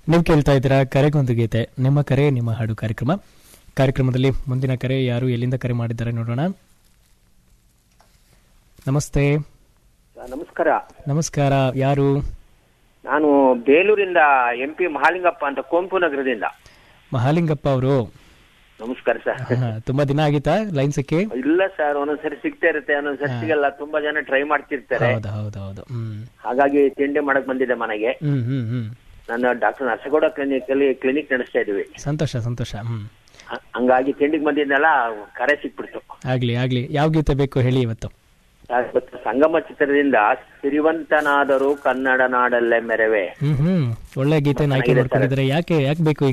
ನೀವು ಕೇಳ್ತಾ ಇದ್ದೀರಾ ಕರೆಗೊಂದು ಗೀತೆ ನಿಮ್ಮ ಕರೆ ನಿಮ್ಮ ಹಾಡು ಕಾರ್ಯಕ್ರಮ ಕಾರ್ಯಕ್ರಮದಲ್ಲಿ ಮುಂದಿನ ಕರೆ ಯಾರು ಎಲ್ಲಿಂದ ಕರೆ ಮಾಡಿದ್ದಾರೆ ನೋಡೋಣ ನಮಸ್ತೆ ನಮಸ್ಕಾರ ನಮಸ್ಕಾರ ಯಾರು ನಾನು ಬೇಲೂರಿಂದ ಎಂ ಪಿ ಮಹಾಲಿಂಗಪ್ಪ ಅಂತ ಕುವೆಂಪು ನಗರದಿಂದ ಮಹಾಲಿಂಗಪ್ಪ ಅವರು ನಮಸ್ಕಾರ ಸರ್ ತುಂಬಾ ದಿನ ಆಗಿತ್ತಾ ಲೈನ್ ಸಿಕ್ಕಿ ಇಲ್ಲ ಸರ್ ಒಂದೊಂದ್ಸರಿ ಸಿಗ್ತಾ ಇರುತ್ತೆ ಒಂದೊಂದ್ಸರಿ ಸಿಗಲ್ಲ ತುಂಬಾ ಜನ ಟ್ರೈ ಮಾಡ್ತಿರ್ತಾರೆ ಹೌದು ಹೌದು ಹೌದು ಹ್ಮ್ ಹಾಗಾಗಿ ತಿಂಡಿ ಮಾಡಕ್ ಬಂದಿದ್ದೆ ಮನೆಗೆ ಹ್ಮ್ ಹ್ಮ್ ಹ್ಮ್ ನಾನು ಡಾಕ್ಟರ್ ನರಸಗೌಡ ಕ್ಲಿನಿಕ್ ಅಲ್ಲಿ ಕ್ಲಿನಿಕ್ ನಡೆಸ್ತಾ ಇದೀವಿ ಸಂತೋಷ ಸಂತೋಷ ಹ್ಮ್ ಹ- ಹಂಗಾಗಿ ತಿಂಡಿಗೆ ಬಂದಿದ್ನಲ್ಲ ಕರೆ ಸಿಕ್ಬಿಡ್ತು ಆಗ್ಲಿ ಆಗ್ಲಿ ಯಾವ ಗೀತೆ ಬೇಕು ಹೇಳಿ ಇವತ್ತು ಇವತ್ತು ಸಂಗಮ ಚಿತ್ರದಿಂದ ಸಿರಿವಂತನಾದರೂ ಕನ್ನಡ ನಾಡಲ್ಲೇ ಮೆರವೆ ಹ್ಮ್ ಹ್ಮ್ ಒಳ್ಳೆ ಗೀತೆ ಆಯ್ಕೆ ಚೆನ್ನಾಗಿದೆ ಸರ್. ಮಾಡ್ಕೊಂಡಿದ್ರೆ ಯಾಕೆ ಯಾಕೆ ಬೇಕು ಈ